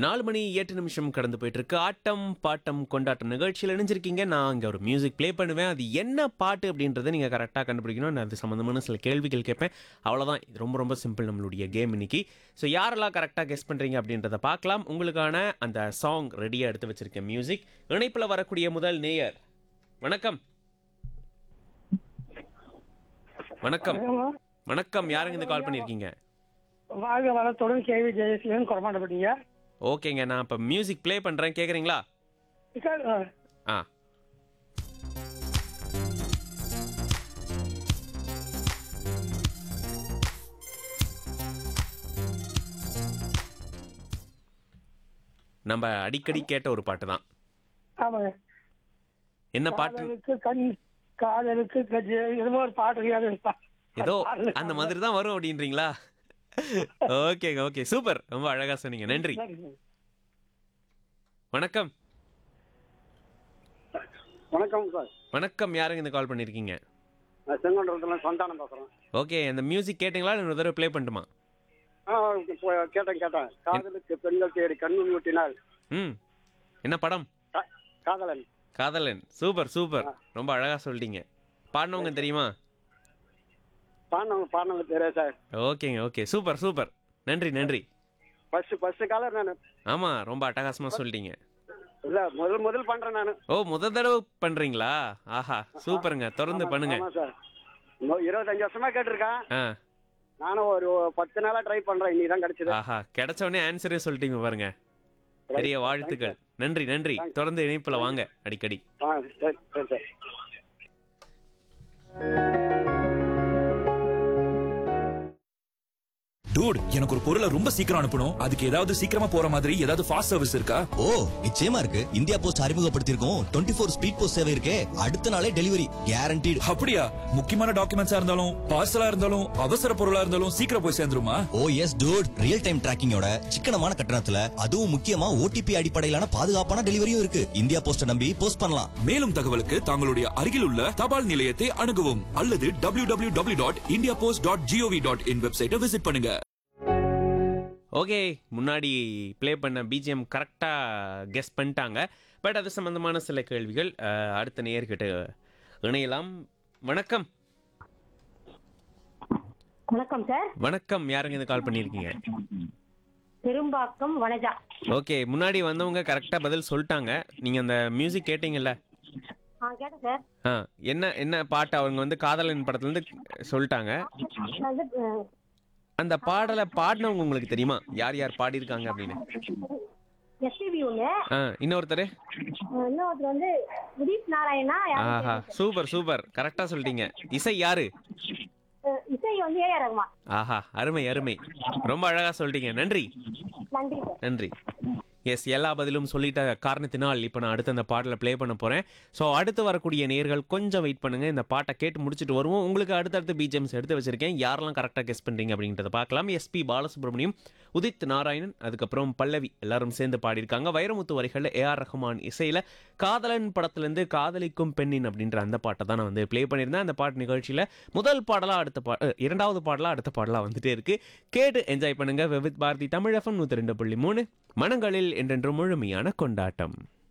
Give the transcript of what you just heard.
நாலு மணி எட்டு நிமிஷம் கடந்து போயிட்டு இருக்கு ஆட்டம் பாட்டம் கொண்டாட்டம் நிகழ்ச்சியில் இணைஞ்சிருக்கீங்க நான் இங்கே ஒரு மியூசிக் ப்ளே பண்ணுவேன் அது என்ன பாட்டு அப்படின்றத நீங்கள் கரெக்டாக கண்டுபிடிக்கணும் நான் அது சம்மந்தமான சில கேள்விகள் கேட்பேன் அவ்வளோதான் இது ரொம்ப ரொம்ப சிம்பிள் நம்மளுடைய கேம் இன்னைக்கு ஸோ யாரெல்லாம் கரெக்டாக கெஸ் பண்ணுறீங்க அப்படின்றத பார்க்கலாம் உங்களுக்கான அந்த சாங் ரெடியாக எடுத்து வச்சிருக்கேன் மியூசிக் இணைப்பில் வரக்கூடிய முதல் நேயர் வணக்கம் வணக்கம் வணக்கம் யாருங்க இந்த கால் பண்ணியிருக்கீங்க வாழ்க வளத்துடன் கேவி ஜெயசீலன் குறமாண்டப்பட்டீங்க ஓகேங்க நான் இப்போ மியூசிக் ப்ளே பண்ணுறேன் கேட்குறீங்களா சார் ஆ நம்ம அடிக்கடி கேட்ட ஒரு பாட்டு தான் ஆமாங்க என்ன பாட்டு காதலுக்கு கண் காதலுக்கு கஜ ஏதோ ஒரு பாட்டு இருக்காது ஏதோ அந்த மாதிரி தான் வரும் அப்படின்றீங்களா ஓகேங்க ஓகே சூப்பர் ரொம்ப அழகா சொன்னீங்க நன்றி வணக்கம் வணக்கம் சார் வணக்கம் யாருங்க இந்த கால் பண்ணியிருக்கீங்க நான் செங்கோண்டத்துல சந்தானம் பேசுறேன் ஓகே அந்த மியூசிக் கேட்டிங்களா இல்லை இன்னொரு தடவை ப்ளே பண்ணட்டுமா ஆ இப்போ கேட்டேன் கேட்டேன் காதலுக்கு பெண்கள் தேடி கண்ணு ஊட்டினால் ம் என்ன படம் கா- காதலன் காதலன் சூப்பர் சூப்பர் ரொம்ப அழகா சொல்லிட்டீங்க பாடினவங்க தெரியுமா பாடினவங்க பாடினவங்க தெரியாது சார் ஓகேங்க ஓகே சூப்பர் சூப்பர் நன்றி நன்றி ஃபர்ஸ்ட் ஃபர்ஸ்ட் காலர் நான் ஆமா ரொம்ப அட்டகாசமா சொல்லிட்டீங்க இல்ல முதல் முதல் பண்றேன் நான் ஓ முத தடவை பண்றீங்களா ஆஹா சூப்பருங்க தொடர்ந்து பண்ணுங்க ஆமா சார் இன்னும் இருபத்தஞ்சு வருஷமா கேட்டிருக்கேன் ஆ நானும் ஒரு பத்து நாளா ட்ரை பண்றேன் இன்னைக்கு தான் கிடைச்சது ஆஹா கிடைச்ச உடனே ஆன்சரே சொல்லிட்டீங்க பாருங்க பெரிய வாழ்த்துக்கள் நன்றி நன்றி தொடர்ந்து இணைப்புல வாங்க அடிக்கடி ஆ சரி சரி சார் டூட் எனக்கு ஒரு பொருளை ரொம்ப சீக்கிரம் அனுப்பணும் அதுக்கு ஏதாவது சீக்கிரமா போற மாதிரி ஏதாவது ஃபாஸ்ட் சர்வீஸ் இருக்கா ஓ நிச்சயமா இருக்கு இந்தியா போஸ்ட் அறிமுகப்படுத்தியிருக்கோம் டுவெண்ட்டி ஃபோர் ஸ்பீட் போஸ்ட் சேவை இருக்கே அடுத்த நாளே டெலிவரி கேரண்டீடு அப்படியா முக்கியமான டாக்குமெண்ட்ஸா இருந்தாலும் பார்சலா இருந்தாலும் அவசர பொருளா இருந்தாலும் சீக்கிரம் போய் சேர்ந்துருமா oh yes dude real time டிராக்கிங்கோட சிக்கனமான கட்டணத்துல அதுவும் முக்கியமா ஓடிபி அடிப்படையிலான பாதுகாப்பான டெலிவரியும் இருக்கு இந்தியா போஸ்ட நம்பி போஸ்ட் பண்ணலாம் மேலும் தகவலுக்கு தங்களுடைய அருகில் உள்ள தபால் நிலையத்தை அணுகவும் அல்லது W W W dot India post dot G O V dot in வெப்சைட்டை விசிட் பண்ணுங்க ஓகே முன்னாடி ப்ளே பண்ண பிஜிஎம் கரெக்டாக கெஸ் பண்ணிட்டாங்க பட் அது சம்பந்தமான சில கேள்விகள் அஹ், அடுத்த நேயர்கிட்ட இணையலாம் வணக்கம் வணக்கம் சார் வணக்கம் யாருங்க இந்த கால் பண்ணியிருக்கீங்க பெரும்பாக்கம் வனஜா ஓகே முன்னாடி வந்தவங்க கரெக்டாக பதில் சொல்லிட்டாங்க நீங்கள் அந்த மியூசிக் கேட்டிங்கல்ல ஆ கேட்டேன் சார் ஆ என்ன என்ன பாட்டு அவங்க வந்து காதலன் படத்துலேருந்து சொல்லிட்டாங்க நான் வந்து அஹ், அந்த பாடலை பாடினவங்க உங்களுக்கு தெரியுமா யார் யார் பாடியிருக்காங்க அப்படின்னு எஸ்பிபி ஒண்ணு ஆ இன்னொருத்தர் அஹ், இன்னொருத்தர் வந்து உதித் நாராயணா யாருன்னு ஆஹா தெரியல. சூப்பர் சூப்பர் கரெக்டாக சொல்லிட்டீங்க இசை யாரு அஹ், இசை வந்து ஏ ஆர் ரகுமான் ஆஹா அருமை அருமை ரொம்ப அழகா சொல்லிட்டீங்க நன்றி நன்றி சார் நன்றி எஸ் எல்லா பதிலும் சொல்லிட்ட காரணத்தினால் இப்போ நான் அடுத்து அந்த பாடலை ப்ளே பண்ண போகிறேன் ஸோ அடுத்து வரக்கூடிய நேர்கள் கொஞ்சம் வெயிட் பண்ணுங்க இந்த பாட்டை கேட்டு முடிச்சுட்டு வருவோம் உங்களுக்கு அடுத்தடுத்து பிஜிஎம்ஸ் எடுத்து வச்சிருக்கேன் யாரெல்லாம் கரெக்டாக கெஸ் பண்ணுறீங்க அப்படின்றத பார்க்கலாம் எஸ்பி பாலசுப்ரமணியம் உதித் நாராயணன் அதுக்கப்புறம் பல்லவி எல்லாரும் சேர்ந்து பாடியிருக்காங்க வைரமுத்து வரிகளில் ஏஆர் ரஹ்மான் இசையில் காதலன் படத்துலேருந்து காதலிக்கும் பெண்ணின் அப்படின்ற அந்த பாட்டை தான் நான் வந்து ப்ளே பண்ணியிருந்தேன் அந்த பாட்டு நிகழ்ச்சியில் முதல் பாடலாக அடுத்த பா அஹ், இரண்டாவது பாடலாக அடுத்த பாடலாக வந்துட்டே இருக்கு கேட்டு என்ஜாய் பண்ணுங்க விவித் பாரதி தமிழ் எஃப்எம் நூற்றி ரெண்டு புள்ளி மூணு மனங்களில் என்றென்றும் முழுமையான கொண்டாட்டம்